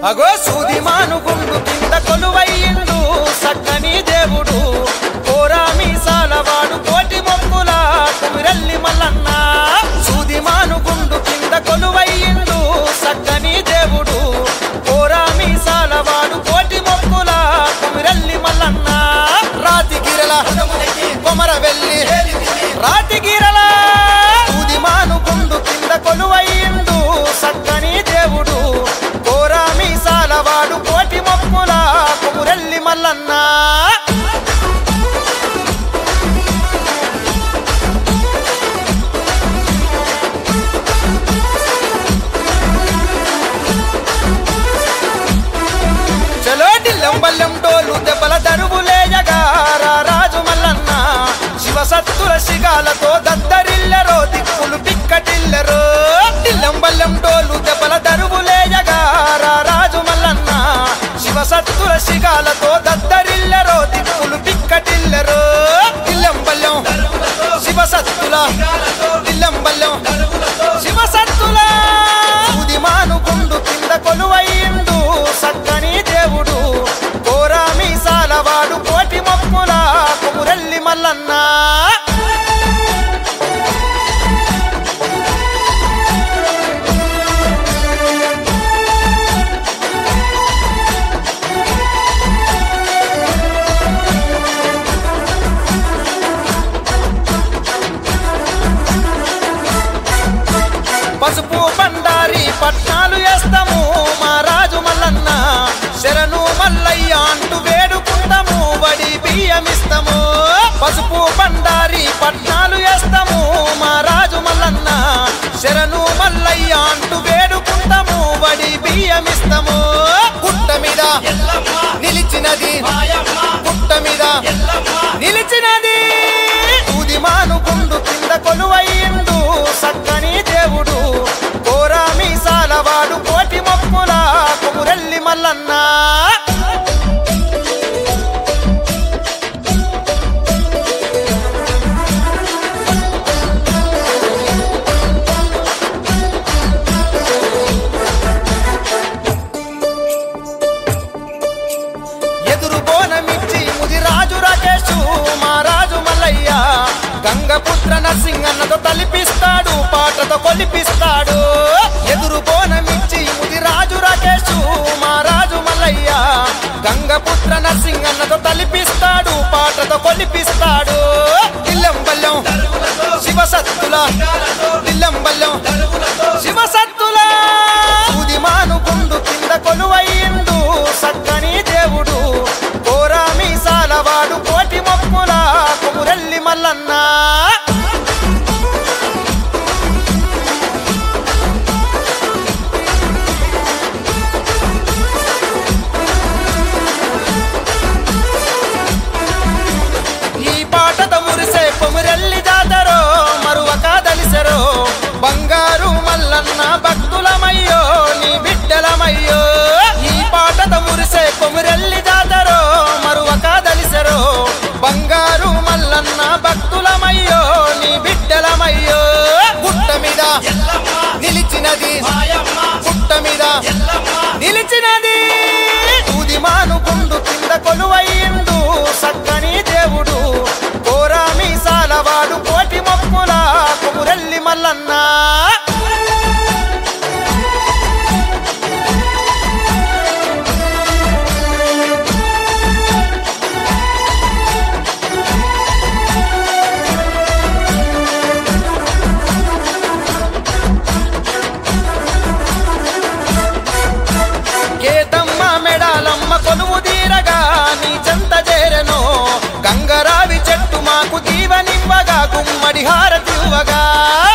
అగో సూది మానుగుండు కింద కొలువయ్యిండు సక్కని దేవుడు కోరా మీసాలవాడు కోటి మొక్కుల కుమిరల్లి మల్లన్న సూది మానుగుండు కింద కొలువయ్యిండు సక్కని దేవుడు కోరా మీసాలవాడు కోటి మొక్కుల కుమిరల్లి మల్లన్న రాతి గిరల కొమర వెళ్ళి రాతి గిరల సూది మానుగుండు కింద కొలువయ్యిండు సక్కని దేవుడు కోరా మీసాలవాడు కోటి మొక్కుల కుమురెల్లి మల్లన్న చలో డిల్లం బల్లెం డోలు దెబ్బల దరువులేయగా రా రాజు మల్లన్న శివ సత్తుల శిగాలతో దద్దరిల్లరో దిక్కులు పిక్కటిల్లరో డిల్లం బల్లెం డోలు దెబ్బల దరువులేయగా రా రాజు మల్లన్న శివ సత్తుల శిగాలతో దద్దరిల్లరో దిక్కులు పిక్కటిల్లరో దిల్లం బల్లెం శివ సత్తుల దిల్లం బల్లెం శివ సత్తుల సూది మానుగుండు కింద కొలువయ్యిండు సక్కని దేవుడు కోరా మీసాలవాడు కోటి మొక్కుల కుమురెల్లి మల్లన్న పసుపు బండారి పట్నాలు వేస్తాము మా రాజు మల్లన్న శరణు మల్లయ్య అంటూ వేడుకుంటాము వడి బియ్యమిస్తాము పసుపు బండారి పట్నాలు వేస్తాము మా రాజు మల్లన్న శరణు మల్లయ్య అంటూ వేడుకుంటాము వడి బియ్యమిస్తాము గుట్ట మీద నిలిచినది గుట్ట మీద నిలిచినది ఊది మానుకుండు కింద కొలువయ్యిండు సక్కని దేవుడు కోరా మీసాలవాడు కోటి మొక్కుల కుమురెల్లి మల్లన్న ఎదురు బోనమిచ్చి ముది రాజు రాకేషు మా రాజు మల్లయ్య గంగపుత్ర నరసింగన్నతో తలిపిస్తాడు పాటతో కొలిపిస్తాడు ఎదురు బోనమిచ్చి ముది రాజు రాకేషు మా రాజు మల్లయ్య గంగపుత్ర నరసింగన్నతో తలిపిస్తాడు పాటతో కొలిపిస్తాడు ఇల్లం బల్లం శివ సత్తుల ఇల్లం బల్లం శివ సత్తుల సూది మానుకుండు కింద కొలువయ్యిండు సక్కని దేవుడు కోరా మీసాలవాడు కోటి మొక్కుల కుమురెల్లి మల్లన్న ఈ పాటతో మురిసే కొమురెల్లి జాతరో మరువక దలిసెరో బంగారు మల్లన్న భక్తులమయ్యో నీ బిడ్డలమయ్యో ఈ పాటతో మురిసే కొమురెల్లి జాతరో మరువక దలిసెరో బంగారు మల్లన్న భక్తులమయ్యో నీ బిడ్డలమయ్యో గుట్ట మీద నిలిచినది గుట్ట మీద నిలిచినది ఊది మానుకుండు కింద కొలువయ్యిండు సక్కని దేవుడు కోరా మీసాలవాడు కోటి మొక్కుల కుమురెల్లి మల్లన్న కేతమ్మ మెడాలమ్మ కొలువు తీరగా నీ చెంత చేరెను గంగరావి చెట్టు మాకు దీవనివ్వగా గుమ్మడి హారతివ్వగా